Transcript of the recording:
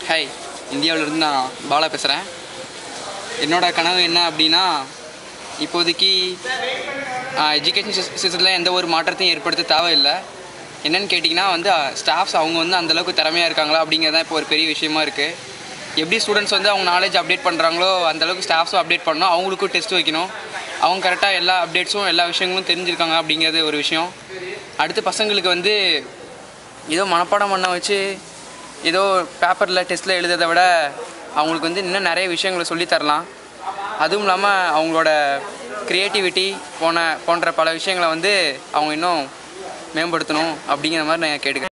hi இந்தியாவிலேருந்து நான் பாலா பேசுகிறேன் என்னோட கனவு என்ன அப்படின்னா இப்போதைக்கு எஜுகேஷன் சிஸ்டத்தில் எந்த ஒரு மாற்றத்தையும் ஏற்படுத்த தேவையில்லை என்னன்னு கேட்டிங்கன்னா வந்து ஸ்டாஃப்ஸ் அவங்க வந்து அந்தளவுக்கு திறமையாக இருக்காங்களா அப்படிங்கிறது தான் இப்போ ஒரு பெரிய விஷயமா இருக்குது எப்படி ஸ்டூடெண்ட்ஸ் வந்து அவங்க நாலேஜ் அப்டேட் பண்ணுறாங்களோ அந்தளவுக்கு ஸ்டாஃப்ஸும் அப்டேட் பண்ணணும் அவங்களுக்கும் டெஸ்ட் வைக்கணும் அவங்க கரெக்டாக எல்லா அப்டேட்ஸும் எல்லா விஷயங்களும் தெரிஞ்சிருக்காங்க அப்படிங்கிறது ஒரு விஷயம் அடுத்து பசங்களுக்கு வந்து ஏதோ மனப்பாடம் பண்ண வச்சு ஏதோ பேப்பரில் டெஸ்ட்டில் எழுதுறதை விட அவங்களுக்கு வந்து இன்னும் நிறைய விஷயங்களை சொல்லித் தரலாம் அதுவும் இல்லாமல் அவங்களோட க்ரியேட்டிவிட்டி போன போன்ற பல விஷயங்களை வந்து அவங்க இன்னும் மேம்படுத்தணும் அப்படிங்கிற மாதிரி நான் கேட்டுக்கிறேன்